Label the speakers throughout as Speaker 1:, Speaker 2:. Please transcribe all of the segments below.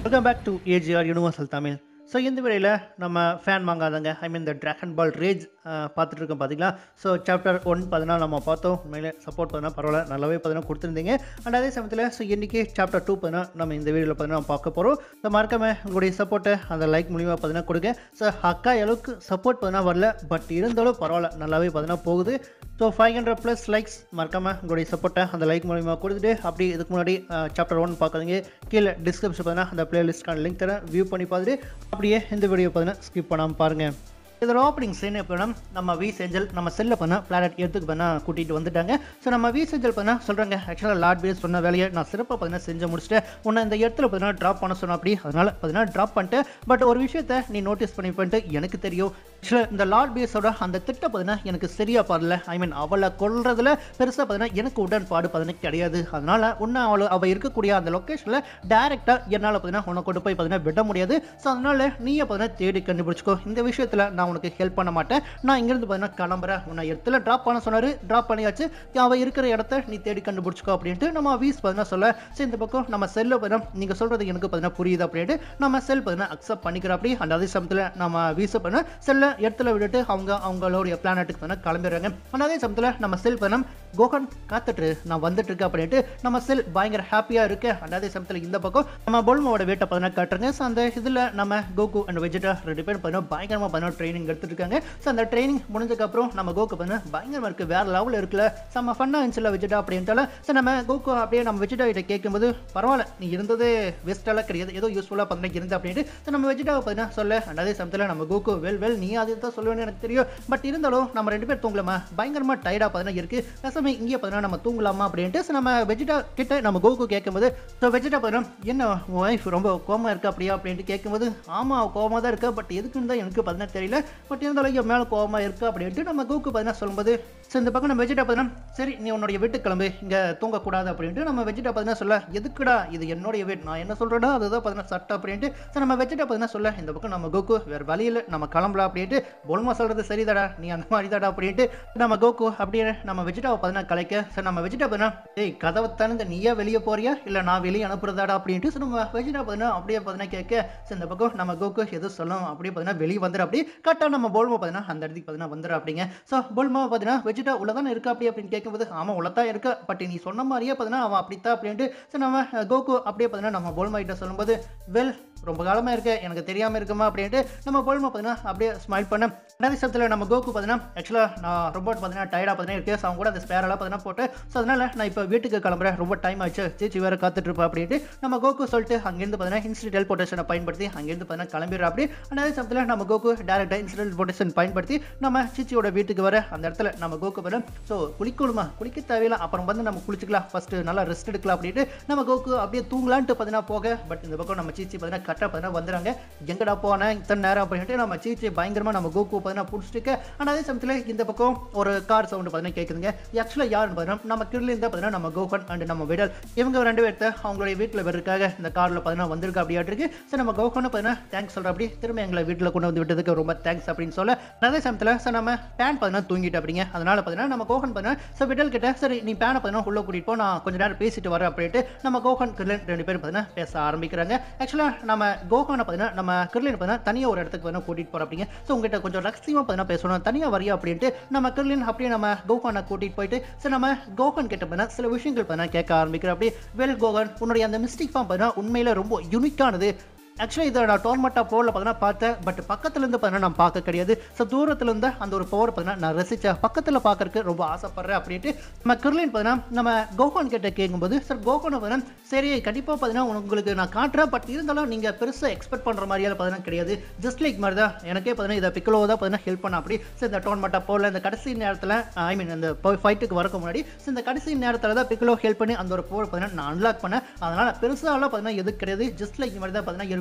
Speaker 1: welcome back to AGR universal Tamil so இந்த வேளையில் நம்ம ஃபேன் வாங்காதங்க ஐ மீன் இந்த ட்ராகன் பால் ரேஜ் பார்த்துட்டு இருக்கோம் பார்த்தீங்களா ஸோ சாப்டர் ஒன் பார்த்தீங்கன்னா நம்ம பார்த்தோம் உண்மையிலே சப்போர்ட் பார்த்தீங்கன்னா பரவாயில்ல நல்லாவே பார்த்தீங்கன்னா கொடுத்துருந்தீங்க அண்ட் அதே சமயத்தில் ஸோ இன்றைக்கி சாப்டர் டூ பார்த்தீங்கன்னா நம்ம இந்த வீடியோவில் பார்த்தீங்கன்னா நம்ம பார்க்க போகிறோம் ஸோ மறக்காம உங்களுடைய சப்போர்ட்டை அந்த லைக் மூலியமாக பார்த்தீங்கன்னா கொடுங்க ஸோ அக்கா அளவுக்கு சப்போர்ட் பார்த்தீங்கன்னா வரல பட் இருந்தாலும் பரவாயில்ல நல்லாவே பார்த்தீங்கன்னா போகுது so five hundred plus likes மறக்காம உங்களுடைய சப்போர்ட்டை அந்த லைக் மூலியமாக கொடுத்துட்டு அப்படி இதுக்கு முன்னாடி சாப்டர் ஒன் பார்க்குறீங்க கீழே டிஸ்கிரிப்ஷன் பார்த்தீங்கன்னா அந்த பிளேலிஸ்ட்கான லிங்க் தரேன் வியூ பண்ணி பார்த்துட்டு அப்படியே இந்த வீடியோ பார்த்தீங்கன்னா ஸ்கிப் பண்ணாமல் பாருங்கள் இதோட ஓப்பனிங் சீன் எப்படின்னா நம்ம வி செஞ்சல் நம்ம செல்ல பண்ண பிளானட் எடுத்துக்கு பண்ண கூட்டிகிட்டு வந்துட்டாங்க ஸோ நம்ம வி செஞ்சல் பண்ண சொல்கிறாங்க ஆக்சுவலாக லார்ட் பேஸ் சொன்ன வேலையை நான் சிறப்பாக பார்த்தீங்கன்னா செஞ்சு முடிச்சிட்டேன் உன்னை இந்த இடத்துல பார்த்தீங்கன்னா ட்ராப் பண்ண சொன்ன அப்படி அதனால் பார்த்தீங்கன்னா ட்ராப் பண்ணிட்டு பட் ஒரு விஷயத்த நீ நோட்டீஸ் பண்ணி பண்ணிட்டு எனக்கு தெரியும் ஆக்சுவலாக இந்த லார்ட் பேஸோட அந்த திட்டம் பார்த்தீங்கன்னா எனக்கு சரியாக பாடல ஐ மீன் அவளை கொல்றதுல பெருசாக பார்த்தீங்கன்னா எனக்கு உடன்பாடு பார்த்தீங்கன்னா கிடையாது அதனால் உன்னை அவளை அவள் இருக்கக்கூடிய அந்த லொக்கேஷனில் டேரெக்டாக என்னால் பார்த்தீங்கன்னா உன்னை கொண்டு போய் பார்த்தீங்கன்னா விட முடியாது ஸோ அதனால் நீயே பார்த்தீங்கன்னா தேடி கண்டுபிடிச்சிக்கோ இந்த விஷயத்தில் நான் உனக்கு ஹெல்ப் பண்ண மாட்டேன் நான் இங்கேருந்து பார்த்தீங்கன்னா கிளம்புறேன் உன்னை இடத்துல ட்ராப் பண்ண சொன்னார் ட்ராப் பண்ணியாச்சு அவள் இருக்கிற இடத்த நீ தேடி கண்டுபிடிச்சிக்கோ அப்படின்ட்டு நம்ம வீஸ் பார்த்தீங்கன்னா சொல்ல சரி இந்த பக்கம் நம்ம செல்லை பார்த்தீங்கன்னா நீங்கள் சொல்கிறது எனக்கு பார்த்தீங்கன்னா புரியுது அப்படின்ட்டு நம்ம செல் பார்த்தீங்கன்னா அக்செப்ட் பண்ணிக்கிறோம் அப்படி அந்த அதே சமயத்தில் நம்ம வீச பண்ண செல்ல இடத்துல விட்டுட்டு அவங்க அவங்களுடைய பிளானட்டுக்கு பார்த்தீங்கன்னா கிளம்பிடுறாங்க அந்த அதே சமயத்தில் நம்ம செல் பார்த்தீங்கன்னா கோகன் காத்துட்டு நான் வந்துட்டு இருக்கேன் அப்படின்ட்டு நம்ம செல் பயங்கர ஹாப்பியாக இருக்கு அந்த அதே சமயத்தில் இந்த பக்கம் நம்ம பொல்மாவோட வேட்டை பார்த்தீங்கன்னா காட்டுறாங்க ஸோ அந்த இதில் நம்ம கோகு அண்ட் வெஜிடா ரெண்டு பேரும் பார்த்தீங்கன்னா பயங்கரமாக பார்த்தீங்கன்னா ட்ரைனிங் எடுத்துட்டு இருக்காங்க ஸோ அந்த ட்ரைனிங் முடிஞ்சதுக்கப்புறம் நம்ம கோகு பார்த்தீங்கன்னா பயங்கரமாக இருக்குது வேறு லெவலில் இருக்குல்ல செம்ம ஃபன்னாக இருந்துச்சுல வெஜிடா அப்படின்ட்டால ஸோ நம்ம கோகு அப்படியே நம்ம வெஜிடா கிட்ட கேட்கும்போது பரவாயில்ல நீ இருந்தது வேஸ்ட்டாலாம் கிடையாது ஏதோ யூஸ்ஃபுல்லாக பார்த்தீங்கன்னா இருந்த அப்படின்ட்டு ஸோ நம்ம வெஜிடாவை பார்த்தீங்கன்னா சொல்ல and அதே சமயத்தில் நம்ம கோகு வெல் வெல் நீ அது தான் சொல்லுவேன்னு எனக்கு தெரியும் பட் இருந்தாலும் நம்ம ரெண்டு பேர் தூங்கலாமா பயங்கரமாக டயர்டாக பார்த்தீங்கன்னா இருக்குது பேசாமல் இங்கே பார்த்தீங்கன்னா நம்ம தூங்கலாமா அப்படின்ட்டு ஸோ நம்ம வெஜிடா கிட்ட நம்ம கோகு கேட்கும்போது ஸோ வெஜிடா பார்த்தீங்கன்னா என்ன ஒய்ஃப் ரொம்ப கோமா இருக்கா அப்படியா அப்படின்ட்டு கேட்கும்போது ஆமாம் கோமா தான் இருக்கா பட் எதுக்குன்னு தான் எனக்கு பார்த்தீங்கன்னா தெரியல பட் இருந்தாலும் என் மேலே கோமா இருக்கா அப்படின்ட்டு நம்ம கோகு பார்த்தீங்கன்னா சொல்லும்போது ஸோ இந்த பக்கம் நம்ம வெஜிடா பார்த்தீங்கன்னா சரி நீ உன்னுடைய வீட்டுக்கு கிளம்பு இங்கே தூங்கக்கூடாது அப்படின்ட்டு நம்ம வெஜிடா பார்த்தீங்கன்னா சொல்ல எதுக்குடா இது என்னுடைய வீடு நான் என்ன சொல்கிறேன்னா அதுதான் பார்த்தீங்கன்னா சட்டம் அப்படின்ட்டு ஸோ நம்ம வெஜிடா பார்த்தீங்கன்னா சொல்ல இந்த பக்கம் நம்ம கோகு வேறு வழியில் நம்ம கிளம்பலாம் அப்படின்ட்டு பொல்மா சொல்கிறது சரிதாடா நீ அந்த மாதிரி தாடா அப்படின்ட்டு நம்ம கோகு அப்படியே நம்ம வெஜிடாவை பார்த்தீங்கன்னா கலைக்க ஸோ நம்ம வெஜிடா பார்த்தீங்கன்னா ஏய் கதவை தானே நீயே வெளியே போறியா இல்லை நான் வெளியே அனுப்புறதாடா அப்படின்ட்டு ஸோ நம்ம வெஜிடா பார்த்தீங்கன்னா அப்படியே பார்த்தீங்கன்னா கேட்க ஸோ இந்த பக்கம் நம்ம கோகு எதுவும் சொல்லணும் அப்படியே பார்த்தீங்கன்னா வெளியே வந்துடும் அப்படி கரெக்டாக நம்ம போல்மா பார்த்தீங்கன்னா அந்த இடத்துக்கு பார்த்தீங்கன்னா வந்துடும் அப்படிங்க ஸோ போல்மா பார்த்தீங்கன்னா வெஜிடா உள்ள தானே இருக்கா அப்படி அப்படின்னு கேட்கும்போது ஆமாம் உள்ள தான் இருக்கா பட் நீ சொன்ன மாதிரியே பார்த்தீங்கன்னா அவன் அப்படித்தான் அப்படின்ட்டு ஸோ நம்ம கோகு அப்படியே பார்த்தீங்கன்னா நம்ம போல்மா கிட்ட சொல்லும்போது வெல் ரொம்ப காலமாக இருக்கு எனக்கு தெரியாமல் இருக்குமா அப்படின்ட்டு நம்ம போல்மா பார்த்தீங்கன்னா அப்படியே ஸ்மைல் பண்ண அதே சமயத்தில் நம்ம கோகு பார்த்தீங்கன்னா ஆக்சுவலாக நான் ரொம்ப பார்த்தீங்கன்னா டயர்டாக பார்த்தீங்கன்னா இருக்கு ஸோ அவங்க கூட அந்த ஸ்பேரெல்லாம் பார்த்தீங்கன்னா போட்டு ஸோ அதனால் நான் இப்போ வீட்டுக்கு கிளம்புறேன் ரொம்ப டைம் ஆச்சு சீச்சி வேறு காத்துட்டு இருப்பா அப்படின்ட்டு நம்ம கோகு சொல்லிட்டு அங்கேருந்து பார்த்தீங்கன்னா இன்ஸ்டிட் டெல்போட்டேஷனை பயன்படுத்தி அங்கேருந்து பார்த்தீங்கன்னா கிளம்பிடுற அப்படி அதே சமயத்தில் நம்ம கோகு டேரெக்டாக இன்ஸ்டிட் டெல்போட்டேஷன் பயன்படுத்தி நம்ம சீச்சியோட வீட்டுக்கு வர அந்த இடத்துல நம்ம கோகு வர ஸோ குளிக்கணுமா குளிக்க தேவையில்ல அப்புறம் வந்து நம்ம குளிச்சுக்கலாம் ஃபஸ்ட்டு நல்லா ரெஸ்ட் எடுக்கலாம் அப்படின்ட்டு நம்ம கோகு அப்படியே தூங்கலான்ட்டு பார்த்தீங்கன்னா போக பட் இந்த பக்கம் நம்ம சீச்சி பார்த்தீங்கன்னா கரெக்டாக பார்த்தீங்கன்னா வந்துடுறாங்க எங்கடா போனேன் இத்தனை நேரம் அப்படின்ட்டு நம்ம சீச்சி பயங்கரமாக நம்ம கோகு பார்த்தீங்கன்னா பிடிச்சிட்டு ஆனால் அதே சமயத்தில் இந்த பக்கம் ஒரு கார் சவுண்டு பார்த்தீங்கன்னா கேட்குதுங்க ஆக்சுவலாக யாருன்னு பார்த்தீங்கன்னா நம்ம கிருளி இருந்தால் பார்த்தீங்கன்னா நம்ம கோகன் அண்ட் நம்ம விடல் இவங்க ரெண்டு பேர்த்த அவங்களுடைய வீட்டில் வரதுக்காக இந்த காரில் பார்த்தீங்கன்னா வந்திருக்கு அப்படியாட்டு இருக்கு சரி நம்ம கோகனை பார்த்தீங்கன்னா தேங்க்ஸ் சொல்கிற அப்படி திரும்ப எங்களை வீட்டில் கொண்டு வந்து விட்டதுக்கு ரொம்ப தேங்க்ஸ் அப்படின்னு சொல்ல அதே சமயத்தில் சார் நம்ம பேன் பார்த்தீங்கன்னா தூங்கிட்டு அப்படிங்க அதனால பார்த்தீங்கன்னா நம்ம கோகன் பார்த்தீங்கன்னா சார் விடல் கிட்ட சரி நீ பேனை பார்த்தீங்கன்னா உள்ள கூட்டிட்டு போ நான் கொஞ்ச நேரம் பேசிட்டு வரேன் அப்படின்ட்டு நம்ம கோகன் கிர்லன் ரெண்டு பேரும் பார்த்தீங்கன்னா பேச ஆரம்பிக்கிறாங்க ஆக்சுவலாக நம்ம கோகனை பார்த்தீங்கன்னா நம்ம கிர்லின் பார்த்தீங்கன்னா தனியாக ஒரு இடத்துக்கு பார்த்தீங்கன்னா கூட்டிட்டு போகிறோம் அப்படிங்க ஸோ உங்ககிட்ட கொஞ்சம் ரகசியமாக பார்த்தீங்கன்னா பேசணும் தனியாக வரியா அப்படின்ட்டு நம்ம கிர்லின் அப்படியே நம்ம கோகனை கூட்டிட்டு போயிட்டு சரி நம்ம கோகன் கிட்ட பார்த்தீங்கன்னா சில விஷயங்கள் பார்த்தீங்கன்னா கேட்க ஆரம்பிக்கிறோம் அப்படியே வெல் கோகன் உன்னுடைய அந்த மிஸ்டேக் ஃபார்ம் பார்த்தீங்கன்னா உண்மையில ரொம்ப யூனிக்கானது ஆக்சுவலாக இதை நான் டோர்மெண்ட்டாக போரில் பார்த்தீங்கன்னா பார்த்தேன் பட் பக்கத்துலேருந்து பார்த்தீங்கன்னா நான் பார்க்க கிடையாது ஸோ தூரத்துலேருந்து அந்த ஒரு பவர் பார்த்தீங்கன்னா நான் ரசித்தேன் பக்கத்தில் பார்க்கறதுக்கு ரொம்ப ஆசைப்பட்றேன் அப்படின்ட்டு நம்ம கிர்லின் பார்த்தீங்கன்னா நம்ம கோகன் கிட்ட கேட்கும்போது சார் கோகனை பார்த்தீங்கன்னா சரி கண்டிப்பாக பார்த்தீங்கன்னா உங்களுக்கு நான் காட்டுறேன் பட் இருந்தாலும் நீங்கள் பெருசாக எக்ஸ்பெக்ட் பண்ணுற மாதிரியால் பார்த்தீங்கன்னா கிடையாது ஜஸ்ட் லைக் மாதிரி தான் எனக்கே பார்த்தீங்கன்னா இதை பிக்கலோ தான் பார்த்தீங்கன்னா ஹெல்ப் பண்ண அப்படி ஸோ இந்த டோர்மெண்ட்டாக போரில் இந்த கடைசி நேரத்தில் ஐ மீன் இந்த ஃபைட்டுக்கு வரக்கு முன்னாடி ஸோ இந்த கடைசி நேரத்தில் தான் பிக்கலோ ஹெல்ப் பண்ணி அந்த ஒரு போர் பார்த்தீங்கன்னா நான் அன்லாக் பண்ணேன் அதனால் பெருசாலாம் பார்த்தீங்கன்னா எது கிடையாது ஜஸ்ட் லைக் மாதிரி தான் பார்த்தீங்கன்னா இருக்கும்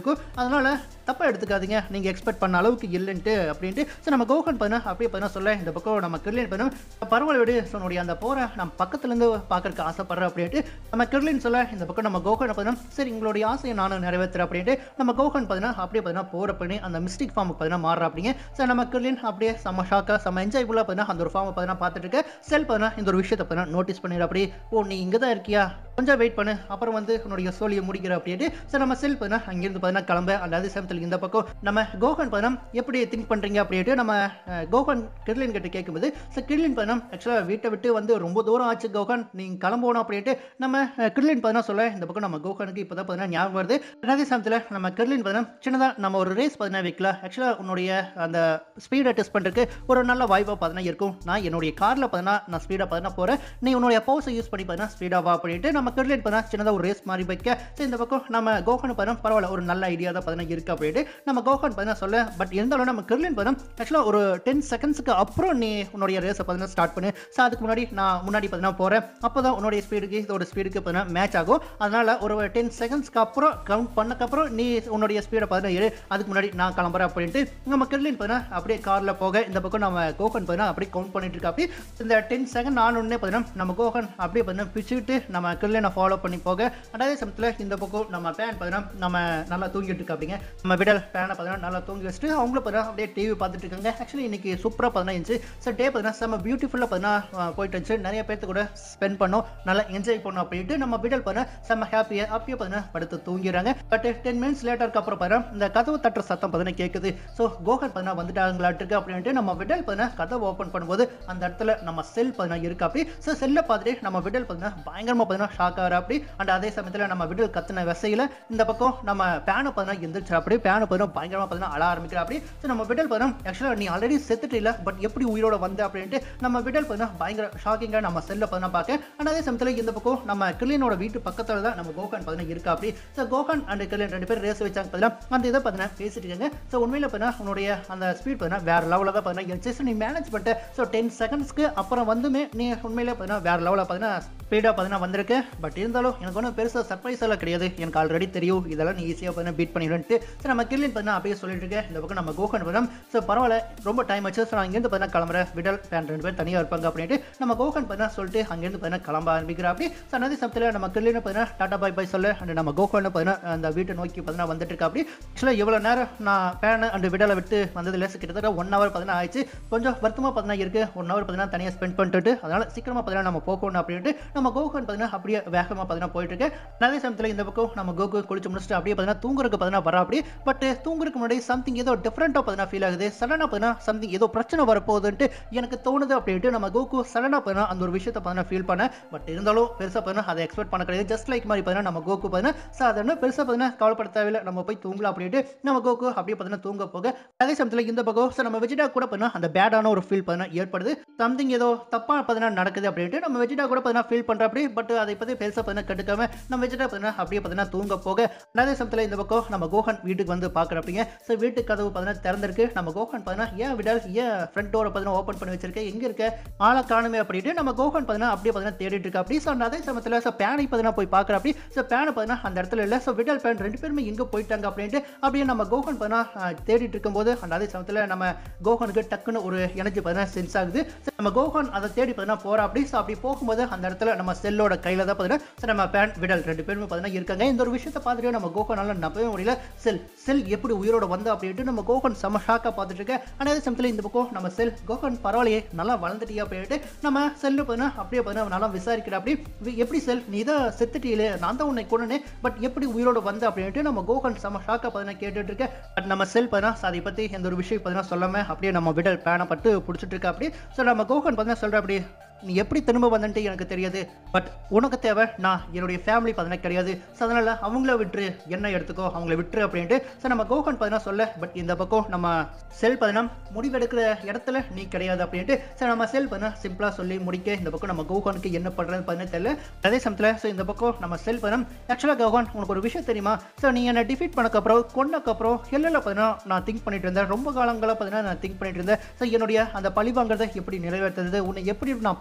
Speaker 1: இருக்கும் அதனால் தப்பாக எடுத்துக்காதீங்க நீங்கள் எக்ஸ்பெக்ட் பண்ண அளவுக்கு இல்லைன்ட்டு அப்படின்ட்டு ஸோ நம்ம கோகன் பண்ண அப்படியே பண்ண சொல்ல இந்த பக்கம் நம்ம கிர்லின் பண்ண பரவாயில்ல விடு ஸோ உன்னுடைய அந்த போரை நான் பக்கத்துலேருந்து பார்க்கறதுக்கு ஆசைப்படுறேன் அப்படின்ட்டு நம்ம கிர்லின் சொல்ல இந்த பக்கம் நம்ம கோகன் பார்த்தீங்கன்னா சரி உங்களுடைய ஆசையை நானும் நிறைவேற்றுறேன் அப்படின்ட்டு நம்ம கோகன் பார்த்தீங்கன்னா அப்படியே பார்த்தீங்கன்னா போகிற பண்ணி அந்த மிஸ்டிக் ஃபார்முக்கு பார்த்தீங்கன்னா மாறுற அப்படிங்க ஸோ நம்ம கிர்லின் அப்படியே செம்ம ஷாக்காக செம்ம என்ஜாய்ஃபுல்லாக பார்த்தீங்கன்னா அந்த ஒரு ஃபார்மை பார்த்தீங்கன்னா பார்த்துட்டு இருக்க செல் பார்த்தீங்கன்னா இந்த ஒரு விஷயத்தை பார்த்தீங்கன்னா நோட்டீஸ் பண்ணிடு அப்படி ஓ நீ இங்கே தான் இருக்கியா கொஞ்சம் வெயிட் பண்ணு அப்புறம் வந்து உன்னுடைய சோழியை முடிக்கிற அப்படின்ட்டு ஸோ நம்ம செல் பார்த்தீங்கன்னா அங்கேருந்து பார்த்தீங்கன்னா கிளம்ப அந்த அதே சமயத்தில் இந்த பக்கம் நம்ம கோகன் பார்த்தீங்கன்னா எப்படி திங்க் பண்ணுறீங்க அப்படின்ட்டு நம்ம அஹ், கோகன் கிர்லின் கிட்ட கேட்கும்போது ஸோ கிர்லின் பார்த்தீங்கன்னா ஆக்சுவலாக வீட்டை விட்டு வந்து ரொம்ப தூரம் ஆச்சு கோகன் நீங்கள் கிளம்பணும் அப்படின்ட்டு நம்ம அஹ், கிர்லின் பார்த்தீங்கன்னா சொல்ல இந்த பக்கம் நம்ம கோகனுக்கு இப்போ தான் பார்த்தீங்கன்னா ஞாபகம் வருது அதே சமயத்தில் நம்ம கிர்லின் பார்த்தீங்கன்னா சின்னதாக நம்ம ஒரு ரேஸ் பார்த்தீங்கன்னா வைக்கலாம் ஆக்சுவலாக உன்னுடைய அந்த ஸ்பீடை டெஸ்ட் பண்ணுறதுக்கு ஒரு நல்ல வாய்ப்பாக பார்த்தீங்கன்னா இருக்கும் நான் என்னுடைய காரில் பார்த்தீங்கன்னா நான் ஸ்பீடாக பார்த்தீங்கன்னா போகிறேன் நீ உன்னுடைய பவுஸை யூஸ் பண்ணி பார்த்தீங்கன்னா ஸ்பீடாக வா அப்படின்ட்டு நம்ம கிர்லின் பார்த்தீங்கன்னா சின்னதாக ஒரு ரேஸ் மாதிரி வைக்க ஸோ இந்த பக்கம் நம்ம கோகன் பார்த்தீங்கன்னா பரவாயில்ல ஒரு நல்ல ஐடியா தான் பார்த்தீங்கன்னா இருக்குது அப்படின்ட்டு நம்ம கோகன் பார்த்தீங்கன்னா சொல்ல பட் இருந்தாலும் நம்ம கிர்லின் பார்த்தீங்கன்னா ஆக்சுவலாக ஒரு டென் செகண்ட்ஸ்க்கு அப்புறம் நீ உன்னுடைய ரேஸை பார்த்தீங்கன்னா ஸ்டார்ட் பண்ணு ஸோ அதுக்கு முன்னாடி நான் முன்னாடி பார்த்தீங்கன்னா போகிறேன் அப்போ தான் உன்னுடைய ஸ்பீடுக்கு இதோட ஸ்பீடுக்கு பார்த்தீங்கன்னா மேட்ச் ஆகும் அதனால் ஒரு டென் செகண்ட்ஸ்க்கு அப்புறம் கவுண்ட் பண்ணக்கப்புறம் நீ உன்னுடைய ஸ்பீடை பார்த்தீங்கன்னா ஏறு அதுக்கு முன்னாடி நான் கிளம்புறேன் அப்படின்ட்டு நம்ம கிர்லின் பார்த்தீங்கன்னா அப்படியே காரில் போக இந்த பக்கம் நம்ம கோகன் பார்த்தீங்கன்னா அப்படியே கவுண்ட் பண்ணிட்டு இருக்கா அப்படி இந்த டென் செகண்ட் ஆனோடனே பார்த்தீங்கன்னா நம்ம கோகன் அப்படியே பார்த்தீங்கன்னா பிச்சுக்கிட்டு நம்ம கிர்லினை ஃபாலோ பண்ணி போக அதே சமயத்தில் இந்த பக்கம் நம்ம பேன் பார்த்தீங்கன்னா நம்ம நல்லா தூங்கிட்டு இருக்கா அப்படிங்க நம்ம விடல் பேனை பார்த்தீங்கன்னா நல்லா தூங்கி வச்சுட்டு அவங்களும் பார்த்தீங்கன்னா அப்படியே டிவி பார்த்துட்டு இருக்காங்க ஆக்சுவலி இன்னைக்கு சூப்பராக பார்த்தீங்கன்னா இருந்துச்சு ஸோ டே பார்த்தீங்கன்னா செம்ம பியூட்டிஃபுல்லாக பார்த்தீங்கன்னா போயிட்டு இருந்துச்சு நிறைய பேர்த்து கூட ஸ்பெண்ட் பண்ணோம் நல்லா என்ஜாய் பண்ணோம் அப்படின்ட்டு நம்ம விடல் பார்த்தீங்கன்னா செம்ம ஹாப்பியாக அப்பயே பார்த்தீங்கன்னா படுத்து தூங்கிடுறாங்க பட் டென் மினிட்ஸ் லேட்டருக்கு அப்புறம் பார்த்தீங்கன்னா இந்த கதவு தட்டுற சத்தம் பார்த்தீங்கன்னா கேட்குது ஸோ கோகன் பார்த்தீங்கன்னா வந்துட்டாங்களாட்டு அப்படின்ட்டு நம்ம விடல் பார்த்தீங்கன்னா கதவை ஓப்பன் பண்ணும்போது அந்த இடத்துல நம்ம செல் பார்த்தீங்கன்னா இருக்கு அப்படி ஸோ செல்லை பார்த்துட்டு நம்ம விடல் பார்த்தீங்கன்னா பயங்கரமாக பார்த்தீங்கன்னா ஷாக் ஆகிற அப்படி அண்ட் அதே சமயத்தில் நம்ம விடல் கத்தின விசையில் இந்த பக்கம் நம்ம பேனை பார்த்தீங்கன்னா எந்திரிச்சு அப்படி பேனை பார்த்தீங்கன்னா பயங்கரமாக பார்த்தீங்கன்னா அழ ஆரம்பிக்கிற அப்படி ஸோ நம்ம விடல் பார்த்தீங்கன்னா ஆக்சுவலாக நீ ஆல்ரெடி செத்துட்டு இல்லை பட் எப்படி உயிரோட வந்த அப்படின்ட்டு நம்ம விடல் பார்த்தீங்கன்னா பயங்கர ஷாக்கிங்காக நம்ம செல்லை பார்த்தீங்கன்னா பார்க்க அண்ட் அதே சமயத்தில் இந்த பக்கம் நம்ம கிளியனோட வீட்டு பக்கத்தில் தான் நம்ம கோகன் பார்த்தீங்கன்னா இருக்கா அப்படி ஸோ கோகன் அண்ட் கிளியன் ரெண்டு பேரும் ரேஸ் வச்சாங்க பார்த்தீங்கன்னா அந்த இதை பார்த்தீங்கன்னா பேசிட்டு இருக்காங்க ஸோ உண்மையில் பார்த்தீங்கன்னா உன்னுடைய அந்த ஸ்பீட் பார்த்தீங்கன்னா வேற லெவலில் தான் பார்த்தீங்கன்னா இருந்துச்சு ஸோ நீ மேனேஜ் பண்ணிட்ட ஸோ டென் செகண்ட்ஸ்க்கு அப்புறம் வந்துமே நீ உண்மையிலே பார்த்தீங்கன்னா வேற லெவலில் பார்த்தீங்கன்னா ஸ்பீடாக பார்த்தீங்கன்னா வந்திருக்கு பட் இருந்தாலும் எனக்கு ஒன்றும் பெருசாக சர்ப்ரைஸ் எல்லாம் கிடையாது எனக்கு ஆல்ரெடி தெரியும் இதெல்லாம் நீ ஈஸியாக பார்த்தீங்கன்னா பீட் பண்ணிடுன்ட்டு ஸோ நம்ம கில்லின் பார்த்தீங்கன்னா அப்படியே சொல்லிட்டு இருக்கேன் இந்த பக்கம் நம்ம கோகன் பார்த்தோம் ஸோ பரவாயில்ல ரொம்ப டைம் ஆச்சு ஸோ நான் இங்கேருந்து பார்த்தீங்கன்னா கிளம்புறேன் விடல் பேன் ரெண்டு பேர் தனியாக இருப்பாங்க அப்படின்ட்டு நம்ம கோகன் பார்த்தீங்கன்னா சொல்லிட்டு அங்கேருந்து பார்த்தீங்கன்னா கிளம்ப ஆரம்பிக்கிறா அப்படி ஸோ அதே சமயத்தில் நம்ம கில்லின்னு பார்த்தீங்கன்னா டாடா பாய் பாய் சொல்ல அண்ட் நம்ம கோகன் பார்த்தீங்கன்னா அந்த வீட்டை நோக்கி பார்த்தீங்கன்னா வந்துட்டு இருக்கா அப்படி ஆக்சுவலாக இவ்வளோ நேரம் நான் பேன் அண்ட் விடலை விட்டு வந்ததுல கிட்டத்தட்ட ஒன் ஹவர் பார்த்தீங்கன்னா ஆயிடுச்சு கொஞ்சம் வருத்தமாக பார்த்தீங்கன்னா இருக்கு ஒன் ஹவர் பார்த்தீங்கன்னா தனியாக ஸ்பெண்ட் பண்ணிட்டு அதனால சீக்கிரமாக பார்த்தீங்கன்னா நம்ம போகணும் அப்படின்ட்டு நம்ம கோகன் பார்த்தீங்கன்னா அப்படியே வேகமாக பார்த்தீங்கன்னா போயிட்டு இருக்கு அதே சமயத்தில் இந்த பக்கம் நம்ம கோகு குளிச்சு முடிச்சுட்டு அப்படியே பார்த்தீங்கன்னா தூங்குறதுக்கு பார்த்தீங்கன்னா வரா அப்படி பட் தூங்குறதுக்கு முன்னாடி சம்திங் ஏதோ டிஃப்ரெண்ட்டாக பார்த்தீங்கன்னா ஃபீல் ஆகுது சடனாக பார்த்தீங்கன்னா சம்திங் ஏதோ பிரச்சனை வரப்போகுதுன்ட்டு எனக்கு தோணுது அப்படின்ட்டு நம்ம கோகு சடனாக பார்த்தீங்கன்னா அந்த ஒரு விஷயத்தை பார்த்தீங்கன்னா ஃபீல் பண்ணேன் பட் இருந்தாலும் பெருசாக பார்த்தீங்கன்னா அதை எக்ஸ்பெக்ட் பண்ண கிடையாது ஜஸ்ட் லைக் மாதிரி பார்த்தீங்கன்னா நம்ம கோகு பார்த்தீங்கன்னா சாதாரண பெருசாக பார்த்தீங்கன்னா கவலைப்பட தேவையில்லை நம்ம போய் தூங்கலாம் அப்படின்ட்டு நம்ம கோகு அப்படியே பார்த்தீங்கன்னா தூங்க போக அதே சமயத்தில் இந்த பக்கம் ஸோ நம்ம வெஜிடா கூட பார்த்தீங்கன்னா அந்த பேடான ஒரு ஃபீல் பார்த்தீங்கன்னா ஏற்படுது சம்திங் ஏதோ தப்பாக பார்த்தீங்கன்னா நடக்குது அப்படின்ட்டு நம்ம வெஜிடா கூட பார்த்தீங்கன்னா ஃபீல் பண்ணுற அப்படி பட் அதை பற்றி பெருசாக பார்த்தீங்கன்னா கண்டுக்காம நம்ம வெஜிடா பார்த்தீங்கன்னா அப்படியே பார்த்தீங்கன்னா தூங்க போக அதே சமயத்தில் இந்த பக்கம் நம்ம கோகன் வீட்டுக்கு வந்து பார்க்குற அப்படிங்க ஸோ வீட்டு கதவு பார்த்தீங்கன்னா திறந்திருக்கு நம்ம கோகன் பார்த்தீங்கன்னா ஏன் விடால் ஏன் ஃப்ரண்ட் டோரை பார்த்தீங்கன்னா ஓப்பன் பண்ணி வச்சிருக்கேன் எங்கே இருக்க ஆளை காணுமே அப்படின்ட்டு நம்ம கோகன் பார்த்தீங்கன்னா அப்படியே பார்த்தீங்கன்னா தேடிட்டு இருக்கா அப்படி ஸோ அதே சமயத்தில் ஸோ பேனை பார்த்தீங்கன்னா போய் பார்க்குற அப்படி ஸோ பேனை பார்த்தீங்கன்னா அந்த இடத்துல இல்லை ஸோ விடல் பேன் ரெண்டு பேருமே எங்கே போயிட்டாங்க அப்படின்ட்டு அப்படியே நம்ம கோகன் பார்த்தீங்கன்னா அஹ், தேடிட்டு இருக்கும்போது அந்த அதே சமயத்தில் நம்ம கோகனுக்கு டக்குன்னு ஒரு எனர்ஜி பார்த்தீங்கன்னா சென்ஸ் ஆகுது So, நம்ம கோகன் அதை தேடி பார்த்தீங்கன்னா போகிறோம் அப்படி ஸோ அப்படி போகும்போது அந்த இடத்துல நம்ம செல்லோட கையில் தான் பார்த்தீங்கன்னா so நம்ம பேன் விடல் ரெண்டு பேருமே பார்த்தீங்கன்னா இருக்காங்க இந்த ஒரு விஷயத்தை பார்த்துட்டு நம்ம கோகனால நம்பவே முடியல செல் செல் எப்படி உயிரோட வந்தா அப்படின்ட்டு நம்ம கோகன் செம்ம ஷாக்காக பார்த்துட்டு இருக்கேன் ஆனால் அதே சமயத்தில் இந்த பக்கம் நம்ம செல் கோகன் பரவாயில்லையே நல்லா வளர்ந்துட்டியா அப்படின்ட்டு நம்ம செல்லு பார்த்தீங்கன்னா அப்படியே பார்த்தீங்கன்னா நல்லா விசாரிக்கிற அப்படி வி- எப்படி செல் நீ தான் செத்துட்டியிலே நான் தான் உன்னை கொண்டனே பட் எப்படி உயிரோட வந்த அப்படின்ட்டு நம்ம கோகன் செம்ம ஷாக்காக பார்த்தீங்கன்னா கேட்டுட்டு இருக்கேன் பட் நம்ம செல் பார்த்தீங்கன்னா so அதை பற்றி எந்த ஒரு விஷயம் பார்த்தீங்கன்னா சொல்லாம அப்படியே நம்ம விடல் பேனை பட்டு பிடிச்சிட்டு இருக்கா அப்படி ஸோ நம்ம கோகன் பார்த்தீங்கன்னா சொல்கிற அப்படி நீ எப்படி திரும்ப வந்தன்ட்டு எனக்கு தெரியாது பட் உனக்கு தேவை நான் என்னுடைய ஃபேமிலி பார்த்தீங்கன்னா கிடையாது ஸோ அதனால் அவங்கள விட்டுரு என்ன எடுத்துக்கோ அவங்கள விட்டுரு அப்படின்ட்டு ஸோ நம்ம கோகன் பார்த்தீங்கன்னா சொல்ல பட் இந்த பக்கம் நம்ம செல் பார்த்தீங்கன்னா முடிவெடுக்கிற இடத்துல நீ கிடையாது அப்படின்ட்டு ஸோ நம்ம செல் பார்த்தீங்கன்னா சிம்பிளாக சொல்லி முடிக்க இந்த பக்கம் நம்ம கோகனுக்கு என்ன பண்ணுறது பார்த்தீங்கன்னா தெரியல அதே சமயத்தில் ஸோ இந்த பக்கம் நம்ம செல் பார்த்தீங்கன்னா ஆக்சுவலாக கோகன் உனக்கு ஒரு விஷயம் தெரியுமா ஸோ நீ என்னை டிஃபீட் பண்ணக்கப்புறம் கொண்டக்கப்புறம் ஹெல்லில் பார்த்தீங்கன்னா நான் திங்க் பண்ணிட்டு இருந்தேன் ரொம்ப காலங்களாக பார்த்தீங்கன்னா நான் திங்க் பண்ணிட்டு இருந்தேன் ஸோ என்னுடைய அந்த பழி வாங்குறதை எப்படி நிறைவேற்றுறது உன்னை எப்படி நான் பழி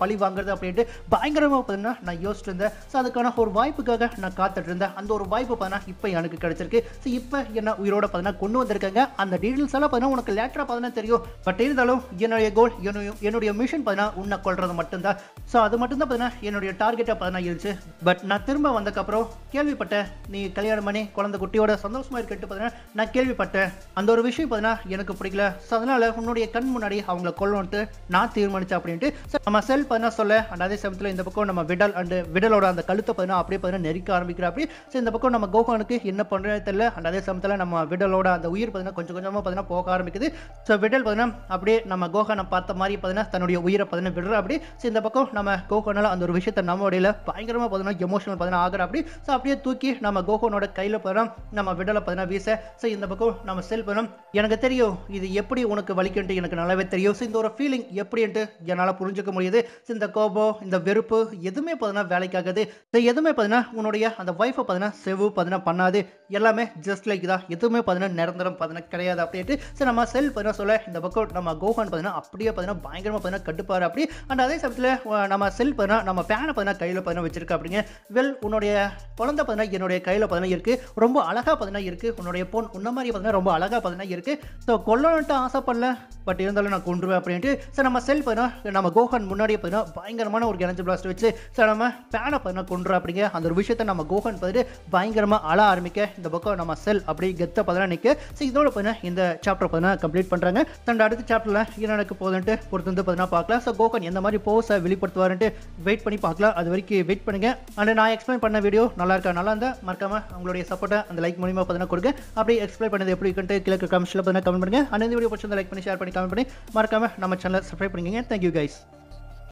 Speaker 1: பழி வாங்குறது அப்படின்ட்டு பயங்கரமாக பார்த்தீங்கன்னா நான் யோசிச்சுட்டு இருந்தேன் ஸோ அதுக்கான ஒரு வாய்ப்புக்காக நான் காத்துட்டு இருந்தேன் அந்த ஒரு வாய்ப்பு பார்த்தீங்கன்னா இப்போ எனக்கு கிடைச்சிருக்கு ஸோ இப்போ என்ன உயிரோட பார்த்தீங்கன்னா கொண்டு வந்திருக்காங்க அந்த டீட்டெயில்ஸ் எல்லாம் பார்த்தீங்கன்னா உனக்கு லேட்டராக பார்த்தீங்கன்னா தெரியும் பட் இருந்தாலும் என்னுடைய கோல் என்னுடைய என்னுடைய மிஷன் பார்த்தீங்கன்னா உன்னை கொள்றது மட்டும்தான் ஸோ அது மட்டும்தான் பார்த்தீங்கன்னா என்னுடைய டார்கெட்டாக பார்த்தீங்கன்னா இருந்துச்சு பட் நான் திரும்ப வந்தக்கப்புறம் கேள்விப்பட்டேன் நீ கல்யாணம் பண்ணி குழந்தை குட்டியோட சந்தோஷமா இருக்கட்டு பார்த்தீங்கன்னா நான் கேள்விப்பட்டேன் அந்த ஒரு விஷயம் பார்த்தீங்கன்னா எனக்கு பிடிக்கல ஸோ அதனால உன்னுடைய கண் முன்னாடி அவங்கள கொல்லணுன்ட்டு நான் தீர்மானிச்சேன் அப்படின்ட்டு So, நம்ம செல் பார்த்தீங்கன்னா சொல்ல and அதே சமயத்தில் இந்த பக்கம் நம்ம விடல் அண்ட் விடலோட அந்த கழுத்தை பார்த்தீங்கன்னா அப்படியே பார்த்தீங்கன்னா நெரிக்க ஆரம்பிக்கிற அப்படி ஸோ இந்த பக்கம் நம்ம கோகானுக்கு என்ன பண்ணுறதே தெரியல அண்ட் அதே சமயத்தில் நம்ம விடலோட அந்த உயிர் பார்த்தீங்கன்னா கொஞ்சம் கொஞ்சமாக பார்த்தீங்கன்னா போக ஆரம்பிக்குது ஸோ விடல் பார்த்தீங்கன்னா அப்படியே நம்ம கோகானை பார்த்த மாதிரி பார்த்தீங்கன்னா தன்னுடைய உயிரை பார்த்தீங்கன்னா விடுற அப்படி ஸோ இந்த பக்கம் நம்ம கோகானால அந்த ஒரு விஷயத்தை நம்ம உடையில பயங்கரமாக பார்த்தீங்கன்னா எமோஷனல் பார்த்தீங்கன்னா ஆகிற அப்படி ஸோ அப்படியே தூக்கி நம்ம கோகோனோட கையில் பார்த்தீங்கன்னா நம்ம விடலை பார்த்தீங்கன்னா வீச ஸோ இந்த பக்கம் நம்ம செல் பண்ணோம் எனக்கு தெரியும் இது எப்படி உனக்கு வலிக்குன்ட்டு எனக்கு நல்லாவே தெரியும் ஸோ இந்த ஒரு ஃபீலிங் எப்படின்ட்டு என்னால் புரிஞ்சுக்க முடியுது ஸோ இந்த கோபம் இந்த வெறுப்பு எதுவுமே பார்த்தீங்கன்னா வேலைக்காகுது ஸோ எதுவுமே பார்த்தீங்கன்னா உன்னுடைய அந்த ஒய்ஃபை பார்த்தீங்கன்னா செவ்வு பார்த்தீங்கன்னா பண்ணாது எல்லாமே ஜஸ்ட் லைக் தான் எதுவுமே பார்த்தீங்கன்னா நிரந்தரம் பார்த்தீங்கன்னா கிடையாது அப்படின்ட்டு ஸோ நம்ம செல் பார்த்தீங்கன்னா சொல்ல இந்த பக்கம் நம்ம கோகான் பார்த்தீங்கன்னா அப்படியே பார்த்தீங்கன்னா பயங்கரமாக பார்த்தீங்கன்னா கட்டுப்பாரு அப்படி அண்ட் அதே சமயத்தில் அஹ், நம்ம செல் பார்த்தீங்கன்னா நம்ம பேனை பார்த்தீங்கன்னா கையில் பார்த்தீங்கன்னா வச்சிருக்க அப்படிங்க வெல் உன்னுடைய குழந்தை பார்த்தீங்கன்னா என்னுடைய கையில் பார்த்தீங்கன்னா இருக்குது ரொம்ப அழகாக பார்த்தீங்கன்னா இருக்குது உன்னுடைய பொன் உன்ன மாதிரி பார்த்தீங்கன்னா ரொம்ப அழகாக பார்த்தீங்கன்னா இருக்குது ஸோ கொல்லணுன்ட்டு ஆசைப்படல பட் இருந்தாலும் நான் கொண்டுருவேன் அப்படின்ட்டு ஸோ நம்ம செல் பார்த்தீங்கன்னா நம்ம கோஹன் முன்னாடியே பார்த்தீங்கன்னா பயங்கரமான ஒரு கிணஞ்சு பிளாஸ்ட் வச்சு ஸோ நம்ம பேனை பார்த்தீங்கன்னா கொண்டுரு அப்படிங்க அந்த ஒரு விஷயத்தை நம்ம கோஹன் பார்த்துட்டு பயங்கரமாக அழ ஆரம்பிக்க இந்த பக்கம் நம்ம செல் அப்படி கெத்த பார்த்தீங்கன்னா நிற்க ஸோ இதோட பார்த்தீங்கன்னா இந்த சாப்டர் பார்த்தீங்கன்னா கம்ப்ளீட் பண்ணுறாங்க தன் அடுத்த சாப்டரில் என்ன நடக்க போகுதுன்ட்டு பொறுத்து வந்து பார்த்தீங்கன்னா பார்க்கலாம் ஸோ கோகன் எந்த மாதிரி போஸை வெளிப்படுத்துவாருன்ட்டு வெயிட் பண்ணி பார்க்கலாம் அது வரைக்கும் வெயிட் பண்ணுங்க அண்ட் நான் எக்ஸ்பிளைன் பண்ண வீடியோ நல்லா இருக்கா நல்லா இருந்தால் மறக்காம உங்களுடைய சப்போர்ட்டை அந்த லைக் மூலியமாக பார்த்தீங்கன்னா கொடுங்க அப்படி எக்ஸ்பிளைன் பண்ணது எப்படி இருக்குன்ட்டு கிழக்கு கமெண்ட்ஸில் பார்த்தீங்கன்னா கமெண்ட் பண்ணுங்க அண்ட் இந்த வீடியோ பிடிச்சிருந்தா லைக் பண்ணி ஷேர் பண்ணி கமெண்ட் பண்ணி மறக்காம நம்ம சேனலை சப்ஸ்கிரைப் பண்ணிக்கங்க தேங்க்யூ கைஸ்